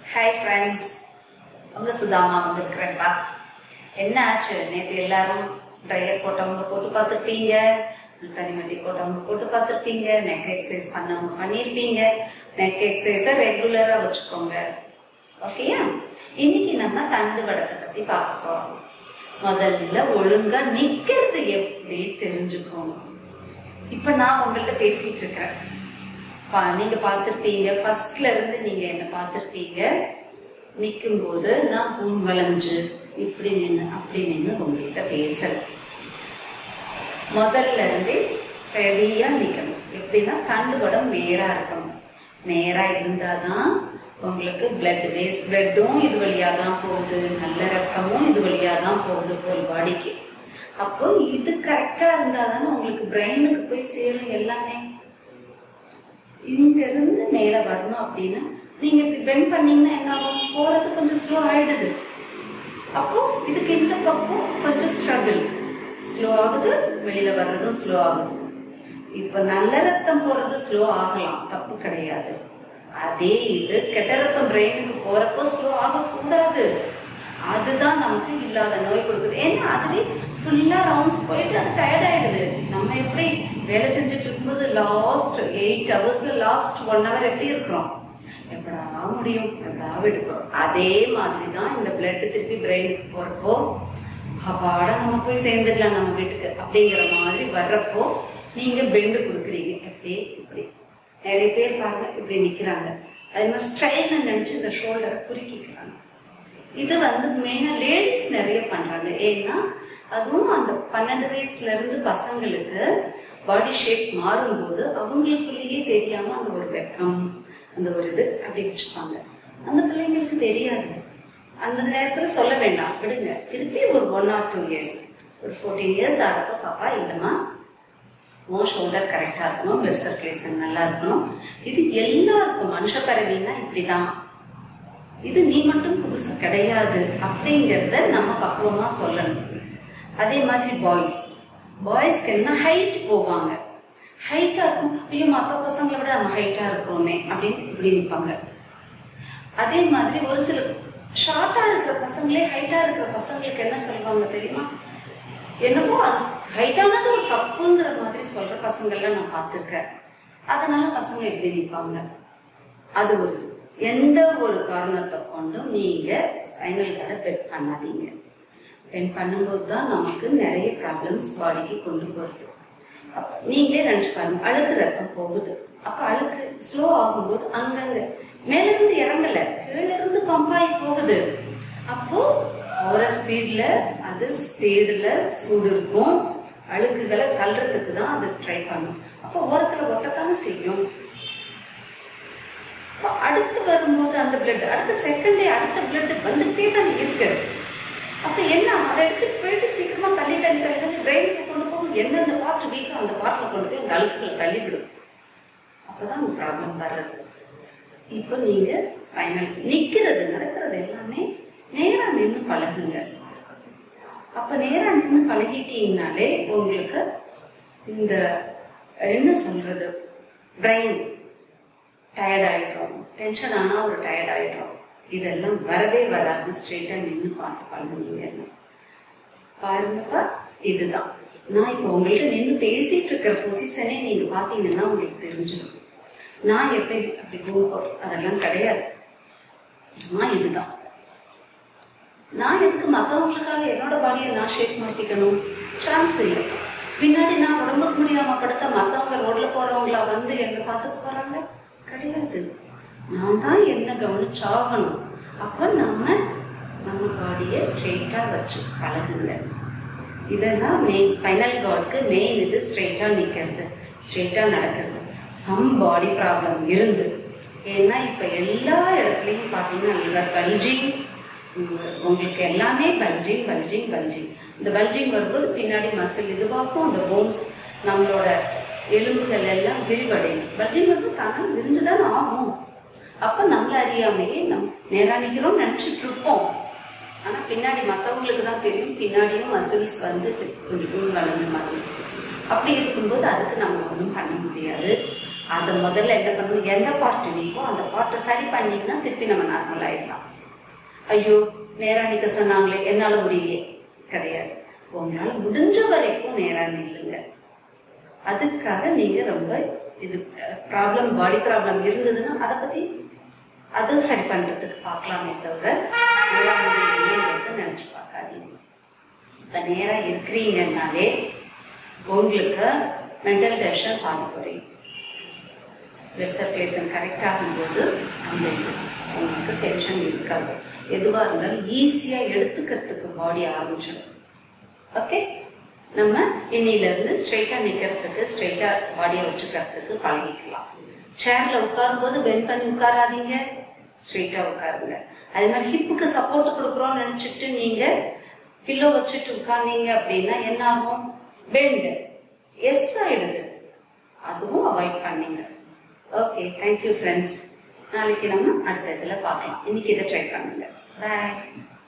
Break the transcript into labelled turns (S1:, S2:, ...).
S1: Hi friends உங்க சுதாமா வந்திருக்கிறேன்ப்பா என்ன ஆச்சு நேற்று எல்லாரும் ட்ரையர் போட்டவங்க போட்டு பார்த்துருப்பீங்க தனிமட்டி போட்டவங்க போட்டு பார்த்துருப்பீங்க நெக் எக்ஸசைஸ் பண்ணவங்க பண்ணியிருப்பீங்க நெக் எக்ஸசைஸை ரெகுலரா வச்சுக்கோங்க ஓகேயா இன்னைக்கு நம்ம தண்டு வடத்தை பத்தி பார்க்க போறோம் முதல்ல ஒழுங்கா நிக்கிறது எப்படி தெரிஞ்சுக்கோங்க இப்ப நான் உங்கள்ட்ட பேசிட்டு இருக்கிறேன் பா- நீங்க பார்த்திருப்பீங்க ஃபர்ஸ்ட்ல இருந்து நீங்க என்ன பார்த்திருப்பீங்க நிக்கும் போது நான் பூன் வளைஞ்சு இப்படி நின்னு அப்படி நின்னு உங்கள்கிட்ட பேசல முதல்ல இருந்து ஸ்டெடியா நிக்கணும் எப்படின்னா தண்டு வடம் நேரா இருக்கணும் நேரா இருந்தாதான் உங்களுக்கு பிளட் வேஸ்ட் பிளட்டும் இது வழியா தான் போகுது நல்ல ரத்தமும் இது வழியா தான் போகுது ஒரு பாடிக்கு அப்போ இது கரெக்டா இருந்தாதானே உங்களுக்கு பிரெயினுக்கு போய் சேரும் எல்லாமே இங்க இருந்து மேல வரணும் அப்படின்னா நீங்க இப்படி பெண்ட் பண்ணீங்கன்னா என்ன ஆகும் போறது கொஞ்சம் ஸ்லோ ஆயிடுது அப்போ இதுக்கு இந்த பக்கம் கொஞ்சம் ஸ்ட்ரகிள் ஸ்லோ ஆகுது வெளியில வர்றதும் ஸ்லோ ஆகுது இப்ப நல்ல ரத்தம் போறது ஸ்லோ ஆகலாம் தப்பு கிடையாது அதே இது கெட்ட ரத்தம் பிரெயினுக்கு போறப்போ ஸ்லோ ஆகக்கூடாது அதுதான் நமக்கு இல்லாத நோய் கொடுக்குது ஏன்னா அதுவே ஃபுல்லா ரவுண்ட்ஸ் போயிட்டு அது டயர்ட் ஆயிடுது நம்ம எப்படி வேலை செஞ்சுட்டு இருக்கும்போது லாஸ்ட் எயிட் ஹவர்ஸ்ல லாஸ்ட் ஒன் ஹவர் எப்படி இருக்கிறோம் எப்படா முடியும் எப்படா விடுப்போம் அதே மாதிரி தான் இந்த பிளட் திருப்பி பிரெயினுக்கு போறப்போ அப்பாடா நம்ம போய் சேர்ந்துடலாம் நம்ம வீட்டுக்கு அப்படிங்கிற மாதிரி வர்றப்போ நீங்க பெண்டு கொடுக்குறீங்க எப்படி இப்படி நிறைய பேர் பாருங்க இப்படி நிக்கிறாங்க அதே மாதிரி ஸ்ட்ரைன் நினைச்சு இந்த ஷோல்டரை குறுக்கிக்கிறாங்க இது வந்து மெயினா லேடிஸ் நிறைய பண்றாங்க ஏன்னா அதுவும் அந்த பன்னெண்டு வயசுல இருந்து பசங்களுக்கு பாடி ஷேப் மாறும்போது அவங்களுக்குள்ளேயே தெரியாம அந்த ஒரு வெக்கம் அந்த ஒரு இது அப்படி வச்சுப்பாங்க அந்த பிள்ளைங்களுக்கு தெரியாது அந்த நேரத்துல சொல்ல வேண்டாம் விடுங்க திருப்பி ஒரு ஒன் ஆர் டூ இயர்ஸ் ஒரு ஃபோர்டீன் இயர்ஸ் ஆகிறப்ப பாப்பா இல்லைம்மா உன் ஷோல்டர் கரெக்டா இருக்கணும் பிளட் சர்க்குலேஷன் நல்லா இருக்கணும் இது எல்லாருக்கும் மனுஷ பறவைன்னா இப்படிதான் இது நீ மட்டும் புதுசு கிடையாது அப்படிங்கறத நம்ம பக்குவமா சொல்லணும் அதே மாதிரி பாய்ஸ் பாய்ஸ்க்கு என்ன ஹைட் போவாங்க ஹைட்டா இருக்கும் ஐயோ மத்த பசங்களை விட நம்ம ஹைட்டா இருக்கிறோமே அப்படின்னு இப்படி நிப்பாங்க அதே மாதிரி ஒரு சில ஷார்ட்டா இருக்கிற பசங்களே ஹைட்டா இருக்கிற பசங்களுக்கு என்ன சொல்லுவாங்க தெரியுமா என்னவோ அது ஹைட்டானது ஒரு தப்புங்கிற மாதிரி சொல்ற பசங்கள்லாம் நான் பார்த்திருக்கேன் அதனால பசங்க எப்படி நிப்பாங்க அது ஒரு எந்த ஒரு காரணத்தை கொண்டும் நீங்க ஸ்பைனல் கார்டை பெட் பண்ணாதீங்க பெட் பண்ணும்போது தான் நமக்கு நிறைய ப்ராப்ளம்ஸ் பாடிக்கு கொண்டு போகுது அப்ப நீங்களே நினைச்சு பாருங்க அழுக்கு ரத்தம் போகுது அப்ப அழுக்கு ஸ்லோ ஆகும்போது அங்கங்க மேல இருந்து இறங்கல கீழ இருந்து பம்ப் ஆகி போகுது அப்போ போற ஸ்பீட்ல அது ஸ்பீடுல சூடு இருக்கும் அழுக்குகளை தள்ளுறதுக்கு தான் அது ட்ரை பண்ணும் அப்போ ஓரத்துல ஒட்டத்தானே செய்யும் அப்ப அடுத்து வரும்போது அந்த பிளட் அடுத்த செகண்டே அடுத்த பிளட் வந்துட்டே தான் இருக்கு அப்ப என்ன அதை எடுத்துட்டு போயிட்டு சீக்கிரமா தள்ளி தள்ளி தள்ளி தள்ளி பிரெயினுக்கு கொண்டு போகும் எந்தெந்த பார்ட் வீக்கோ அந்த பார்ட்ல கொண்டு போய் அந்த அழுக்குகளை தள்ளிவிடும் அப்பதான் அந்த ப்ராப்ளம் வர்றது இப்போ நீங்க ஸ்பைனல் நிக்கிறது நடக்கிறது எல்லாமே நேரா நின்று பழகுங்க அப்ப நேரா நின்று பழகிட்டீங்கனாலே உங்களுக்கு இந்த என்ன சொல்றது பிரெயின் டயர்ட் ஆயிடுறோம் டென்ஷன் ஆனா ஒரு டயர்ட் ஆயிடுறோம் இதெல்லாம் வரவே வராது ஸ்ட்ரெயிட்டா நின்று பார்த்து பண்ணுவீங்க பாருங்கப்பா இதுதான் நான் இப்போ உங்கள்ட்ட நின்று பேசிட்டு இருக்கிற பொசிஷனே நீங்க பாத்தீங்கன்னா உங்களுக்கு தெரிஞ்சிடும் நான் எப்படி அப்படி go out அதெல்லாம் கிடையாது நான் இதுதான் நான் எதுக்கு மத்தவங்களுக்காக என்னோட பாடியை நான் ஷேப் மாத்திக்கணும் சான்ஸ் இல்லை பின்னாடி நான் உடம்புக்கு முடியாம படுத்த மத்தவங்க ரோட்ல போறவங்களா வந்து என்ன பார்த்துக்க போறாங்க கிடையாது நான் தான் என்ன கவனிச்சாகணும் அப்ப நம்ம நம்ம பாடியை ஸ்ட்ரெயிட்டா வச்சு பழகுங்க இதெல்லாம் மெயின் ஸ்பைனல் கார்டுக்கு மெயின் இது ஸ்ட்ரெயிட்டா நிக்கிறது ஸ்ட்ரெயிட்டா நடக்கிறது சம் பாடி ப்ராப்ளம் இருந்து ஏன்னா இப்ப எல்லா இடத்துலயும் பாத்தீங்கன்னா லிவர் பல்ஜிங் உங்களுக்கு எல்லாமே பல்ஜிங் பல்ஜிங் பல்ஜிங் இந்த பல்ஜிங் வரும்போது பின்னாடி மசில் இதுவாக்கும் அந்த போன்ஸ் நம்மளோட எலும்புகள் எல்லாம் விரிவடையும் பல்ஜிங் வந்து தானே விரிஞ்சுதான் ஆகும் அப்ப நம்மள அறியாமையே நம் நேரா நிக்கிறோம் நினைச்சிட்டு இருப்போம் ஆனா பின்னாடி மத்தவங்களுக்கு தான் தெரியும் பின்னாடியும் மசில்ஸ் வந்து கொஞ்சம் வளர்ந்து மாதிரி இருக்கும். அப்படி இருக்கும்போது அதுக்கு நம்ம ஒன்றும் பண்ண முடியாது அதை முதல்ல என்ன பண்ணணும் எந்த பார்ட் வீக்கோ அந்த பார்ட்டை சரி பண்ணீங்கன்னா திருப்பி நம்ம நார்மல் ஆயிடலாம் ஐயோ நேரா நிக்க சொன்னாங்களே என்னால முடியலையே கிடையாது உங்களால முடிஞ்ச வரைக்கும் நேரா நில்லுங்க அதுக்காக நீங்க ரொம்ப இது ப்ராப்ளம் பாடி ப்ராப்ளம் இருந்ததுன்னா அதை பத்தி அது சரி பண்றதுக்கு பார்க்கலாமே தவிர நேரா முடியலையேங்கிறத நினைச்சு பார்க்காதீங்க இப்ப நேரா இருக்கிறீங்கன்னாலே உங்களுக்கு மென்டல் டென்ஷன் பாதி குறையும் பிளட் சர்க்குலேஷன் கரெக்ட் ஆகும்போது அந்த இது உங்களுக்கு டென்ஷன் இருக்காது எதுவாக இருந்தாலும் ஈஸியாக எடுத்துக்கிறதுக்கு பாடி ஆரம்பிச்சிடும் ஓகே நம்ம இன்னில இருந்து ஸ்ட்ரைட்டா நிக்கிறதுக்கு ஸ்ட்ரைட்டா பாடியை வச்சுக்கிறதுக்கு பழகிக்கலாம் சேர்ல உட்காரும் போது பெண்ட் பண்ணி உட்காராதீங்க ஸ்ட்ரைட்டா உட்காருங்க அதே மாதிரி ஹிப்புக்கு சப்போர்ட் கொடுக்குறோம்னு நினைச்சிட்டு நீங்க பில்லோ வச்சுட்டு உட்கார்ந்தீங்க அப்படின்னா என்ன ஆகும் பெண்ட் எஸ் ஆயிடுது அதுவும் அவாய்ட் பண்ணீங்க ஓகே தேங்க்யூ ஃப்ரெண்ட்ஸ் நாளைக்கு நம்ம அடுத்த இதில் பார்க்கலாம் இன்னைக்கு இதை ட்ரை பண்ணுங்க பாய்